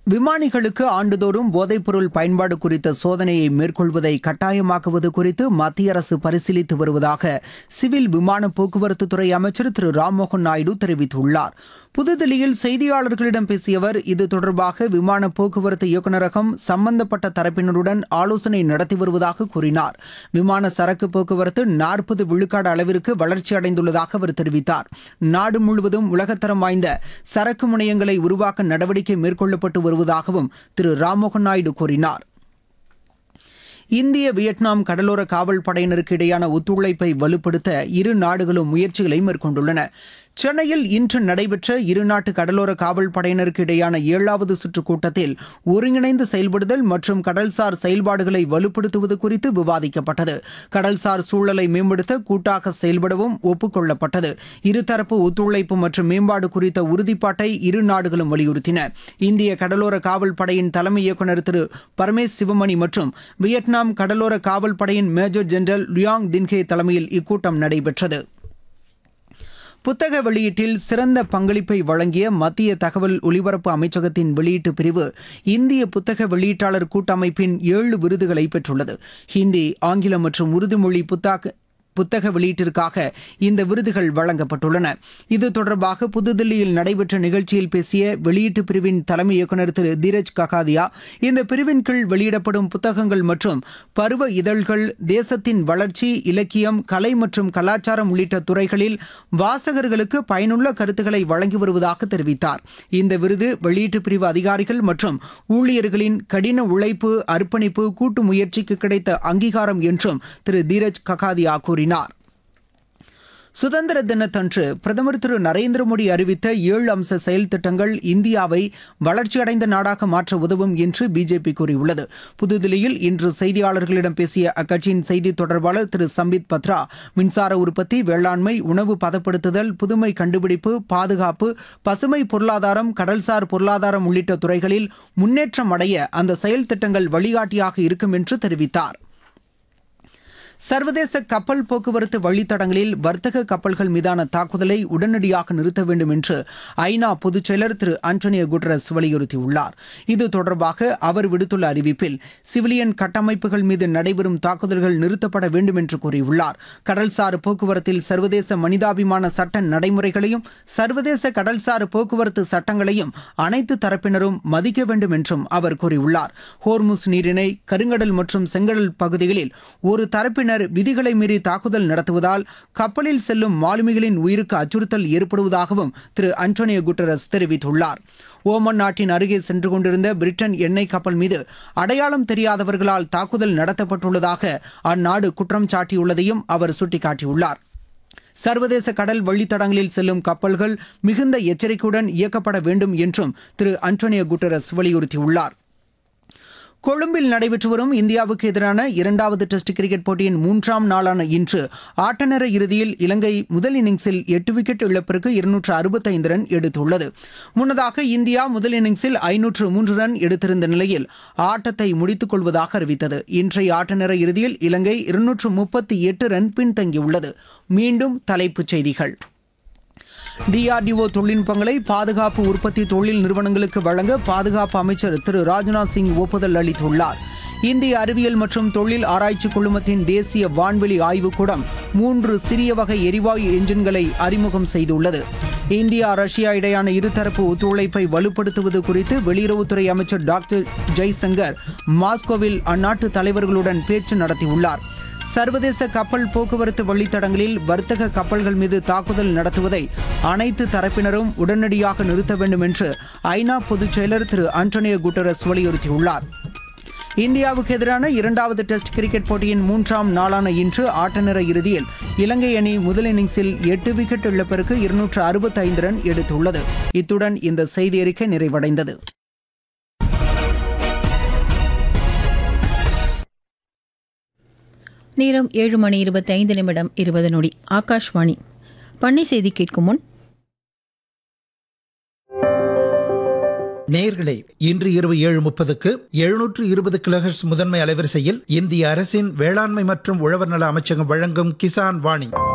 விமானிகளுக்கு ஆண்டுதோறும் போதைப்பொருள் பயன்பாடு குறித்த சோதனையை மேற்கொள்வதை கட்டாயமாக்குவது குறித்து மத்திய அரசு பரிசீலித்து வருவதாக சிவில் விமான போக்குவரத்து துறை அமைச்சர் திரு ராம்மோகன் நாயுடு தெரிவித்துள்ளார் புதுதில்லியில் செய்தியாளர்களிடம் பேசிய அவர் இது தொடர்பாக விமான போக்குவரத்து இயக்குநரகம் சம்பந்தப்பட்ட தரப்பினருடன் ஆலோசனை நடத்தி வருவதாக கூறினார் விமான சரக்கு போக்குவரத்து நாற்பது விழுக்காடு அளவிற்கு வளர்ச்சி அடைந்துள்ளதாக அவர் தெரிவித்தார் நாடு முழுவதும் உலகத்தரம் வாய்ந்த சரக்கு முனையங்களை உருவாக்க நடவடிக்கை மேற்கொள்ளப்பட்டு வருவதாகவும் திரு ராம்மோகன் நாயுடு கூறினார் இந்திய வியட்நாம் கடலோர காவல் படையினருக்கு இடையான ஒத்துழைப்பை வலுப்படுத்த இரு நாடுகளும் முயற்சிகளை மேற்கொண்டுள்ளன சென்னையில் இன்று நடைபெற்ற இருநாட்டு கடலோர காவல் படையினருக்கு இடையான ஏழாவது சுற்று கூட்டத்தில் ஒருங்கிணைந்து செயல்படுதல் மற்றும் கடல்சார் செயல்பாடுகளை வலுப்படுத்துவது குறித்து விவாதிக்கப்பட்டது கடல்சார் சூழலை மேம்படுத்த கூட்டாக செயல்படவும் ஒப்புக்கொள்ளப்பட்டது இருதரப்பு ஒத்துழைப்பு மற்றும் மேம்பாடு குறித்த உறுதிப்பாட்டை இரு நாடுகளும் வலியுறுத்தின இந்திய கடலோர காவல் படையின் தலைமை இயக்குநர் திரு பரமேஷ் சிவமணி மற்றும் வியட்நாம் கடலோர காவல் படையின் மேஜர் ஜெனரல் லியாங் தின்ஹே தலைமையில் இக்கூட்டம் நடைபெற்றது புத்தக வெளியீட்டில் சிறந்த பங்களிப்பை வழங்கிய மத்திய தகவல் ஒலிபரப்பு அமைச்சகத்தின் வெளியீட்டு பிரிவு இந்திய புத்தக வெளியீட்டாளர் கூட்டமைப்பின் ஏழு விருதுகளை பெற்றுள்ளது ஹிந்தி ஆங்கிலம் மற்றும் உருது மொழி புத்தாக்க புத்தக வெளியீட்டிற்காக இந்த விருதுகள் வழங்கப்பட்டுள்ளன இது தொடர்பாக புதுதில்லியில் நடைபெற்ற நிகழ்ச்சியில் பேசிய வெளியீட்டு பிரிவின் தலைமை இயக்குநர் திரு தீரஜ் ககாதியா இந்த பிரிவின் கீழ் வெளியிடப்படும் புத்தகங்கள் மற்றும் பருவ இதழ்கள் தேசத்தின் வளர்ச்சி இலக்கியம் கலை மற்றும் கலாச்சாரம் உள்ளிட்ட துறைகளில் வாசகர்களுக்கு பயனுள்ள கருத்துக்களை வழங்கி வருவதாக தெரிவித்தார் இந்த விருது வெளியீட்டு பிரிவு அதிகாரிகள் மற்றும் ஊழியர்களின் கடின உழைப்பு அர்ப்பணிப்பு கூட்டு முயற்சிக்கு கிடைத்த அங்கீகாரம் என்றும் திரு தீரஜ் ககாதியா கூறினார் சுதந்திர தினத்தன்று பிரதமர் திரு நரேந்திர மோடி அறிவித்த ஏழு அம்ச செயல் திட்டங்கள் இந்தியாவை வளர்ச்சியடைந்த நாடாக மாற்ற உதவும் என்று பிஜேபி கூறியுள்ளது புதுதில்லியில் இன்று செய்தியாளர்களிடம் பேசிய அக்கட்சியின் செய்தி தொடர்பாளர் திரு சம்பித் பத்ரா மின்சார உற்பத்தி வேளாண்மை உணவு பதப்படுத்துதல் புதுமை கண்டுபிடிப்பு பாதுகாப்பு பசுமை பொருளாதாரம் கடல்சார் பொருளாதாரம் உள்ளிட்ட துறைகளில் முன்னேற்றம் அடைய அந்த செயல் திட்டங்கள் வழிகாட்டியாக இருக்கும் என்று தெரிவித்தார் சர்வதேச கப்பல் போக்குவரத்து வழித்தடங்களில் வர்த்தக கப்பல்கள் மீதான தாக்குதலை உடனடியாக நிறுத்த வேண்டும் என்று ஐநா பொதுச் செயலர் திரு ஆண்டோனியோ குட்ரஸ் வலியுறுத்தியுள்ளார் இது தொடர்பாக அவர் விடுத்துள்ள அறிவிப்பில் சிவிலியன் கட்டமைப்புகள் மீது நடைபெறும் தாக்குதல்கள் நிறுத்தப்பட வேண்டும் என்று கூறியுள்ளார் கடல்சார் போக்குவரத்தில் சர்வதேச மனிதாபிமான சட்ட நடைமுறைகளையும் சர்வதேச கடல்சார் போக்குவரத்து சட்டங்களையும் அனைத்து தரப்பினரும் மதிக்க வேண்டும் என்றும் அவர் கூறியுள்ளார் ஹோர்முஸ் நீரிணை கருங்கடல் மற்றும் செங்கடல் பகுதிகளில் ஒரு தரப்பினர் பின்னர் விதிகளை மீறி தாக்குதல் நடத்துவதால் கப்பலில் செல்லும் மாலுமிகளின் உயிருக்கு அச்சுறுத்தல் ஏற்படுவதாகவும் திரு அன்டோனியோ குட்டரஸ் தெரிவித்துள்ளார் ஓமன் நாட்டின் அருகே சென்று கொண்டிருந்த பிரிட்டன் எண்ணெய் கப்பல் மீது அடையாளம் தெரியாதவர்களால் தாக்குதல் நடத்தப்பட்டுள்ளதாக அந்நாடு குற்றம் சாட்டியுள்ளதையும் அவர் சுட்டிக்காட்டியுள்ளார் சர்வதேச கடல் வழித்தடங்களில் செல்லும் கப்பல்கள் மிகுந்த எச்சரிக்கையுடன் இயக்கப்பட வேண்டும் என்றும் திரு அன்டோனியோ குட்டரஸ் வலியுறுத்தியுள்ளார் கொழும்பில் நடைபெற்று வரும் இந்தியாவுக்கு எதிரான இரண்டாவது டெஸ்ட் கிரிக்கெட் போட்டியின் மூன்றாம் நாளான இன்று ஆட்டநேர இறுதியில் இலங்கை முதல் இன்னிங்ஸில் எட்டு விக்கெட் இழப்பிற்கு இருநூற்று அறுபத்தைந்து ரன் எடுத்துள்ளது முன்னதாக இந்தியா முதல் இன்னிங்ஸில் ஐநூற்று மூன்று ரன் எடுத்திருந்த நிலையில் ஆட்டத்தை முடித்துக் கொள்வதாக அறிவித்தது இன்றைய ஆட்டநேர இறுதியில் இலங்கை இருநூற்று முப்பத்தி எட்டு ரன் பின்தங்கியுள்ளது மீண்டும் தலைப்புச் செய்திகள் டிஆர்டிஓ தொழில்நுட்பங்களை பாதுகாப்பு உற்பத்தி தொழில் நிறுவனங்களுக்கு வழங்க பாதுகாப்பு அமைச்சர் திரு ராஜ்நாத் சிங் ஒப்புதல் அளித்துள்ளார் இந்திய அறிவியல் மற்றும் தொழில் ஆராய்ச்சி குழுமத்தின் தேசிய வான்வெளி ஆய்வுக்கூடம் மூன்று சிறிய வகை எரிவாயு என்ஜின்களை அறிமுகம் செய்துள்ளது இந்தியா ரஷ்யா இடையான இருதரப்பு ஒத்துழைப்பை வலுப்படுத்துவது குறித்து வெளியுறவுத்துறை அமைச்சர் டாக்டர் ஜெய்சங்கர் மாஸ்கோவில் அந்நாட்டு தலைவர்களுடன் பேச்சு நடத்தியுள்ளார் சர்வதேச கப்பல் போக்குவரத்து வழித்தடங்களில் வர்த்தக கப்பல்கள் மீது தாக்குதல் நடத்துவதை அனைத்து தரப்பினரும் உடனடியாக நிறுத்த வேண்டும் என்று ஐநா பொதுச் செயலர் திரு ஆண்டோனியோ குட்டரஸ் வலியுறுத்தியுள்ளார் இந்தியாவுக்கு எதிரான இரண்டாவது டெஸ்ட் கிரிக்கெட் போட்டியின் மூன்றாம் நாளான இன்று ஆட்டநேர இறுதியில் இலங்கை அணி முதல் இன்னிங்ஸில் எட்டு விக்கெட் இழப்பிற்கு இருநூற்று அறுபத்தைந்து ரன் எடுத்துள்ளது இத்துடன் இந்த செய்தி அறிக்கை நிறைவடைந்தது நேரம் ஏழு மணி இருபத்தைந்து நிமிடம் இருபது நொடி ஆகாஷ்வாணி பண்ணை செய்தி கேட்கும் முன் நேயர்களே இன்று இரவு ஏழு முப்பதுக்கு எழுநூற்று இருபது கிலோஹெர்ட்ஸ் முதன்மை அலைவரிசையில் இந்திய அரசின் வேளாண்மை மற்றும் உழவர் நல அமைச்சகம் வழங்கும் கிசான் வாணி